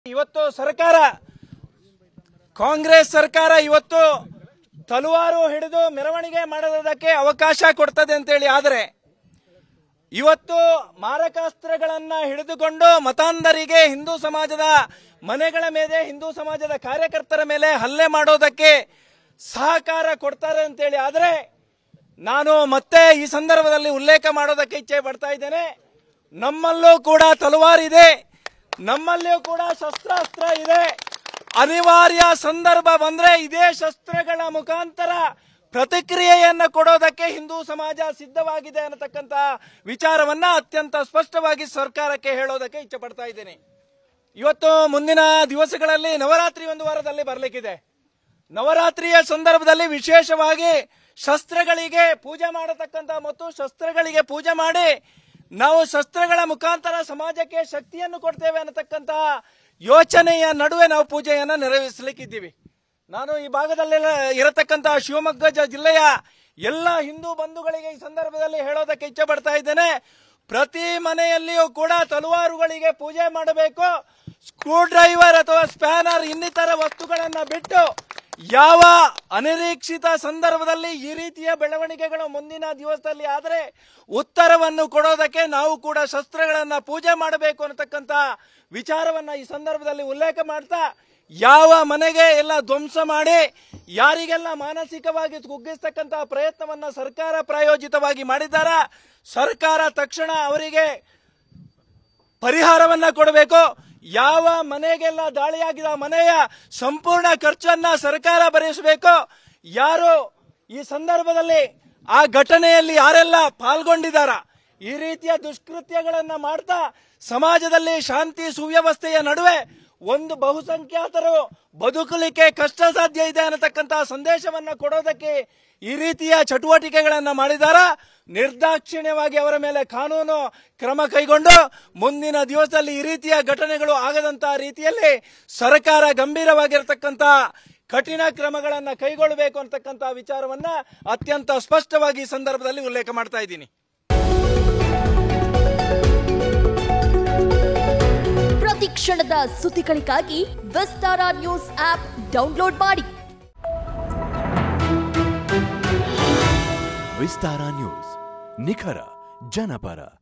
ಇವತ್ತು ಸರ್ಕಾರ ಕಾಂಗ್ರೆಸ್ ಸರ್ಕಾರ ಇವತ್ತು ತಲವಾರು ಹಿಡಿದು ಮೆರವಣಿಗೆ ಮಾಡೋದಕ್ಕೆ ಅವಕಾಶ ಕೊಡ್ತದೆ ಅಂತೇಳಿ ಆದರೆ ಇವತ್ತು ಮಾರಕಾಸ್ತ್ರಗಳನ್ನ ಹಿಡಿದುಕೊಂಡು ಮತಾಂಧರಿಗೆ ಹಿಂದೂ ಸಮಾಜದ ಮನೆಗಳ ಮೇಲೆ ಹಿಂದೂ ಸಮಾಜದ ಕಾರ್ಯಕರ್ತರ ಮೇಲೆ ಹಲ್ಲೆ ಮಾಡೋದಕ್ಕೆ ಸಹಕಾರ ಕೊಡ್ತಾರೆ ಅಂತೇಳಿ ಆದರೆ ನಾನು ಮತ್ತೆ ಈ ಸಂದರ್ಭದಲ್ಲಿ ಉಲ್ಲೇಖ ಮಾಡೋದಕ್ಕೆ ಇಚ್ಛೆ ಪಡ್ತಾ ಇದ್ದೇನೆ ನಮ್ಮಲ್ಲೂ ಕೂಡ ತಲವಾರಿದೆ ನಮ್ಮಲ್ಲಿಯೂ ಕೂಡ ಶಸ್ತ್ರಾಸ್ತ್ರ ಇದೆ ಅನಿವಾರ್ಯ ಸಂದರ್ಭ ಬಂದ್ರೆ ಇದೇ ಶಸ್ತ್ರಗಳ ಮುಖಾಂತರ ಪ್ರತಿಕ್ರಿಯೆಯನ್ನ ಕೊಡೋದಕ್ಕೆ ಹಿಂದೂ ಸಮಾಜ ಸಿದ್ಧವಾಗಿದೆ ಅನ್ನತಕ್ಕಂತ ವಿಚಾರವನ್ನ ಅತ್ಯಂತ ಸ್ಪಷ್ಟವಾಗಿ ಸರ್ಕಾರಕ್ಕೆ ಹೇಳೋದಕ್ಕೆ ಇಚ್ಛೆ ಪಡ್ತಾ ಇದ್ದೇನೆ ಇವತ್ತು ಮುಂದಿನ ದಿವಸಗಳಲ್ಲಿ ನವರಾತ್ರಿ ಒಂದು ವಾರದಲ್ಲಿ ಬರಲಿಕ್ಕಿದೆ ನವರಾತ್ರಿಯ ಸಂದರ್ಭದಲ್ಲಿ ವಿಶೇಷವಾಗಿ ಶಸ್ತ್ರಗಳಿಗೆ ಪೂಜೆ ಮಾಡತಕ್ಕಂತ ಮತ್ತು ಶಸ್ತ್ರಗಳಿಗೆ ಪೂಜೆ ಮಾಡಿ ನಾವು ಶಸ್ತ್ರಗಳ ಮುಖಾಂತರ ಸಮಾಜಕ್ಕೆ ಶಕ್ತಿಯನ್ನು ಕೊಡ್ತೇವೆ ಅನ್ನತಕ್ಕಂತ ಯೋಚನೆಯ ನಡುವೆ ನಾವು ಪೂಜೆಯನ್ನ ನೆರವೇರಿಸಲಿಕ್ಕಿದ್ದೀವಿ ನಾನು ಈ ಭಾಗದಲ್ಲೆಲ್ಲ ಇರತಕ್ಕಂತ ಶಿವಮೊಗ್ಗ ಜ- ಜಿಲ್ಲೆಯ ಎಲ್ಲ ಹಿಂದೂ ಬಂಧುಗಳಿಗೆ ಈ ಸಂದರ್ಭದಲ್ಲಿ ಹೇಳೋದಕ್ಕೆ ಇಚ್ಛೆ ಪಡ್ತಾ ಇದ್ದೇನೆ ಪ್ರತಿ ಮನೆಯಲ್ಲಿಯೂ ಕೂಡ ತಲವಾರುಗಳಿಗೆ ಪೂಜೆ ಮಾಡಬೇಕು ಸ್ಕ್ರೂ ಡ್ರೈವರ್ ಅಥವಾ ಸ್ಪ್ಯಾನರ್ ಇನ್ನಿತರ ವಸ್ತುಗಳನ್ನ ಬಿಟ್ಟು ಯಾವ ಅನಿರೀಕ್ಷಿತ ಸಂದರ್ಭದಲ್ಲಿ ಈ ರೀತಿಯ ಬೆಳವಣಿಗೆಗಳು ಮುಂದಿನ ದಿವಸದಲ್ಲಿ ಆದರೆ ಉತ್ತರವನ್ನು ಕೊಡೋದಕ್ಕೆ ನಾವು ಕೂಡ ಶಸ್ತ್ರಗಳನ್ನ ಪೂಜೆ ಮಾಡಬೇಕು ಅನ್ನತಕ್ಕಂತ ವಿಚಾರವನ್ನ ಈ ಸಂದರ್ಭದಲ್ಲಿ ಉಲ್ಲೇಖ ಮಾಡ್ತಾ ಯಾವ ಮನೆಗೆ ಎಲ್ಲ ಧ್ವಂಸ ಮಾಡಿ ಯಾರಿಗೆಲ್ಲ ಮಾನಸಿಕವಾಗಿ ಕುಗ್ಗಿಸ್ತಕ್ಕಂತ ಪ್ರಯತ್ನವನ್ನ ಸರ್ಕಾರ ಪ್ರಾಯೋಜಿತವಾಗಿ ಮಾಡಿದ್ದಾರ ಸರ್ಕಾರ ತಕ್ಷಣ ಅವರಿಗೆ ಪರಿಹಾರವನ್ನ ಕೊಡಬೇಕು ಯಾವ ಮನೆಗೆಲ್ಲ ದಾಳಿಯಾಗಿದ ಮನೆಯ ಸಂಪೂರ್ಣ ಖರ್ಚನ್ನ ಸರ್ಕಾರ ಭರಿಸಬೇಕು ಯಾರು ಈ ಸಂದರ್ಭದಲ್ಲಿ ಆ ಘಟನೆಯಲ್ಲಿ ಯಾರೆಲ್ಲ ಪಾಲ್ಗೊಂಡಿದ್ದಾರ ಈ ರೀತಿಯ ದುಷ್ಕೃತ್ಯಗಳನ್ನ ಮಾಡ್ತಾ ಸಮಾಜದಲ್ಲಿ ಶಾಂತಿ ಸುವ್ಯವಸ್ಥೆಯ ನಡುವೆ ಒಂದು ಬಹುಸಂಖ್ಯಾತರು ಬದುಕಲಿಕ್ಕೆ ಕಷ್ಟ ಸಾಧ್ಯ ಇದೆ ಅನ್ನತಕ್ಕಂತ ಸಂದೇಶವನ್ನ ಕೊಡೋದಕ್ಕೆ ಈ ರೀತಿಯ ಚಟುವಟಿಕೆಗಳನ್ನ ಮಾಡಿದಾರ ನಿರ್ದಾಕ್ಷಿಣ್ಯವಾಗಿ ಅವರ ಮೇಲೆ ಕಾನೂನು ಕ್ರಮ ಕೈಗೊಂಡು ಮುಂದಿನ ದಿವಸದಲ್ಲಿ ಈ ರೀತಿಯ ಘಟನೆಗಳು ಆಗದಂತ ರೀತಿಯಲ್ಲಿ ಸರ್ಕಾರ ಗಂಭೀರವಾಗಿರತಕ್ಕಂತ ಕಠಿಣ ಕ್ರಮಗಳನ್ನ ಕೈಗೊಳ್ಳಬೇಕು ಅಂತಕ್ಕಂತ ವಿಚಾರವನ್ನ ಅತ್ಯಂತ ಸ್ಪಷ್ಟವಾಗಿ ಈ ಸಂದರ್ಭದಲ್ಲಿ ಉಲ್ಲೇಖ ಮಾಡ್ತಾ ಇದ್ದೀನಿ ಪ್ರತಿ ಕ್ಷಣದ ಸುದ್ದಿಗಳಿಗಾಗಿ ವಿಸ್ತಾರ ನ್ಯೂಸ್ ಆಪ್ ಡೌನ್ಲೋಡ್ ಮಾಡಿ ವಿಸ್ತಾರ ನ್ಯೂಸ್ ನಿಖರ ಜನಪರ